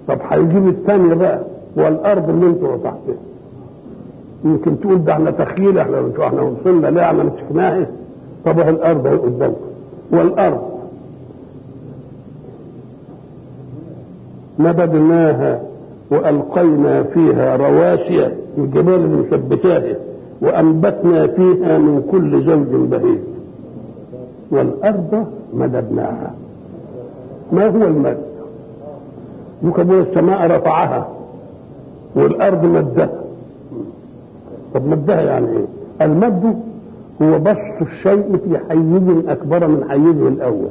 طب هيجيب الثانيه بقى والارض اللي انتوا تحتها يمكن تقول ده احنا تخيل احنا احنا وصلنا لا احنا مسكناها طب اهي الارض اهي قدامكم والارض مددناها والقينا فيها رواسي الجبال اللي مثبتاها وانبتنا فيها من كل زوج بهيج والارض مددناها ما هو المد يقول السماء رفعها والارض مدها طب مدها يعني ايه المد هو بسط الشيء في حيز اكبر من حيزه الاول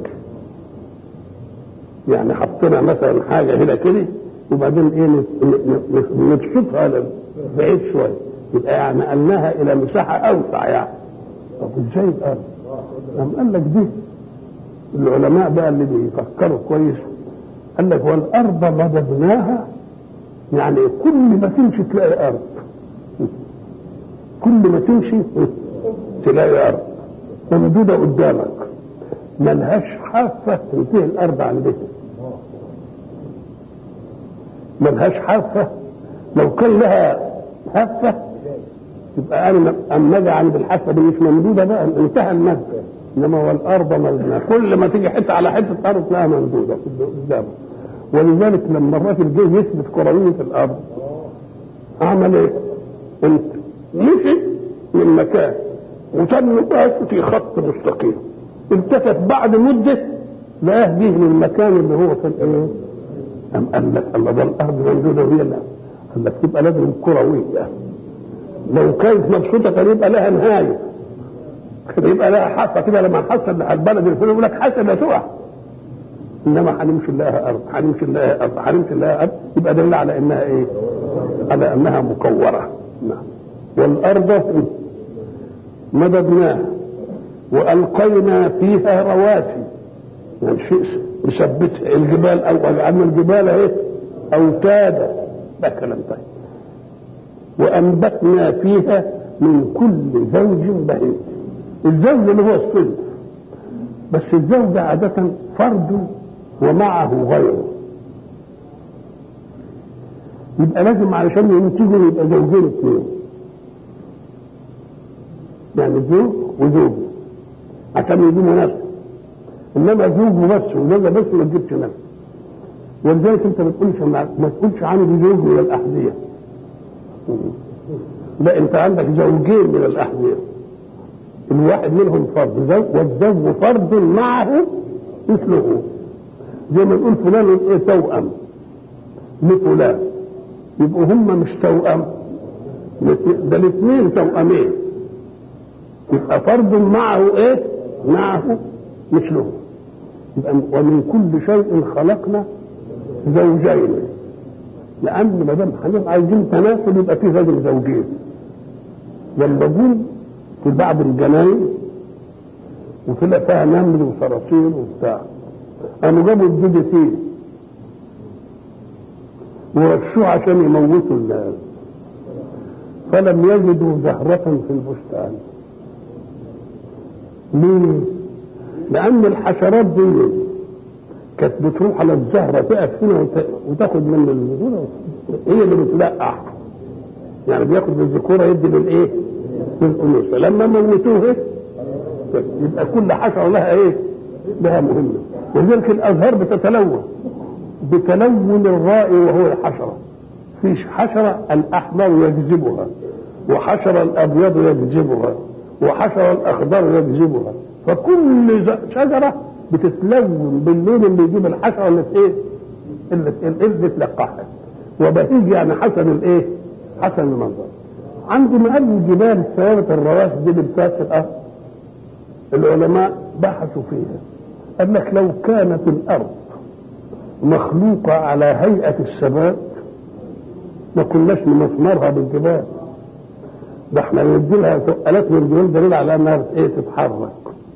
يعني حطينا مثلا حاجه هنا كده وبعدين ايه نبسطها بعيد شويه يبقى يعني نقلناها الى مساحه اوسع يعني طب ازاي الارض؟ قام قال لك دي العلماء بقى اللي بيفكروا كويس قال لك والارض مددناها يعني كل ما تمشي تلاقي ارض كل ما تمشي تلاقي ارض ممدوده قدامك ملهاش حافه تنتهي الارض عن بيتك ملهاش حافه لو كان لها حافه يبقى انا اما اجي عند الحافه دي مش ممدوده بقى انتهى المد انما هو الارض ممدوده كل ما تيجي حته على حته ارض تلاقيها ممدوده قدامك ولذلك لما الراجل جه يثبت كرويه الارض عمل ايه؟ انت مشي من مكان وتم واقف في خط مستقيم التفت بعد مده لقاه جه من المكان اللي هو كان ايه؟ أم قال لك الله ده الارض ممدوده وهي لا قال لك تبقى لازم كرويه لو كانت مبسوطه كان يبقى لها نهايه كان يبقى لها حافه كده لما نحصل البلد الفلاني يقول لك حاسه لا تقع انما هنمشي لها ارض هنمشي لها ارض هنمشي لها ارض يبقى دليل على انها ايه؟ على انها مكوره نعم والارض مددناها والقينا فيها رواسي يعني شيء يثبتها الجبال او جعلنا الجبال اهي اوتادا ده كلام طيب وانبتنا فيها من كل زوج بهيج الزوج اللي هو الصنف بس الزوج عادة فرد ومعه غيره يبقى لازم علشان ينتجوا يبقى زوجين اثنين يعني زوج وزوج عشان يجيبوا نفسه انما زوج بس وزوجه بس ما تجيبش نفسه ولذلك انت ما تقولش ما تقولش عندي زوج من الاحذيه لا انت عندك زوجين من الاحذيه الواحد منهم فرد زوج والزوج فرد معه مثله زي ما نقول فلان ايه توأم لفلان يبقوا هم مش توأم ده الاثنين توأمين يبقى فرد معه ايه معه مثله يبقى ومن كل شيء خلقنا زوجين لان ما دام هنبقى عايزين تناسل يبقى في راجل زوجين لما جم في بعض الجناين وطلع فيها نمل وصراصير وبتاع قاموا جابوا الدودة فيه ورشوه عشان يموتوا الناس فلم يجدوا زهرة في البستان ليه؟ لأن الحشرات دي كانت بتروح على الزهرة تقف هنا وتاخد من الذكورة هي اللي بتلقح يعني بياخد من الذكورة يدي للإيه؟ للأنوثة لما موتوه يبقى كل حشرة لها إيه؟ لها مهمة ولذلك الأزهار بتتلون بتلون الرائي وهو الحشرة في حشرة الأحمر يجذبها وحشرة الأبيض يجذبها وحشرة الأخضر يجذبها فكل شجرة بتتلون باللون اللي يجيب الحشرة اللي في ايه؟ اللي اللي بتلقحها وبهيج يعني حسن الايه؟ حسن المنظر عند مقابل الجبال ثوابت الرواسي دي اللي بتاعت الارض العلماء بحثوا فيها قال لك لو كانت الارض مخلوقة على هيئة الثبات ما كناش نمسمرها بالجبال ده احنا ندي لها ثقلات من الجبال دليل على انها ايه تتحرك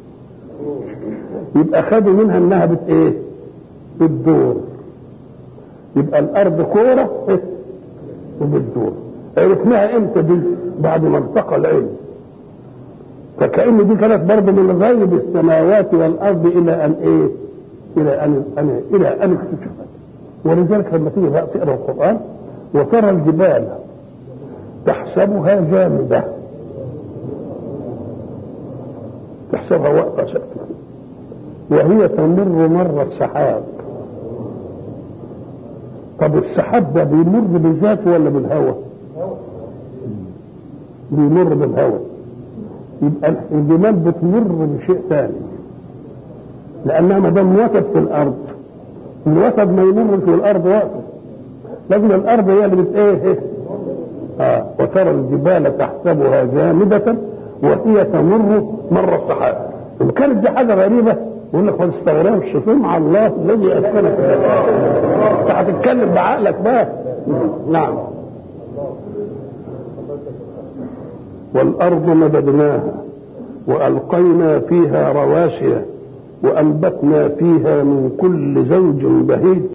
يبقى خدوا منها انها بت ايه بتدور يبقى الارض كوره إيه؟ وبتدور عرفناها امتى دي بعد ما ارتقى العلم فكأن دي كانت برضه من غيب السماوات والارض الى ان ايه الى ان, أن الى ان اكتشفت ولذلك لما تيجي بقى تقرا القران وترى الجبال تحسبها جامده تحسبها واقفه ساكته وهي تمر مر السحاب طب السحاب ده بيمر بذاته ولا بالهواء؟ بيمر بالهواء يبقى الجبال بتمر بشيء ثاني لانها ما دام وثب في الارض الوثب ما يمر في الارض واقف لكن الارض هي اللي بت ايه اه وترى الجبال تحسبها جامدة وهي تمر مر السحاب ان كانت دي حاجه غريبه يقول لك ما تستغربش مع الله الذي اسكنك انت هتتكلم بعقلك بقى نعم والارض مددناها والقينا فيها رواسي وانبتنا فيها من كل زوج بهيج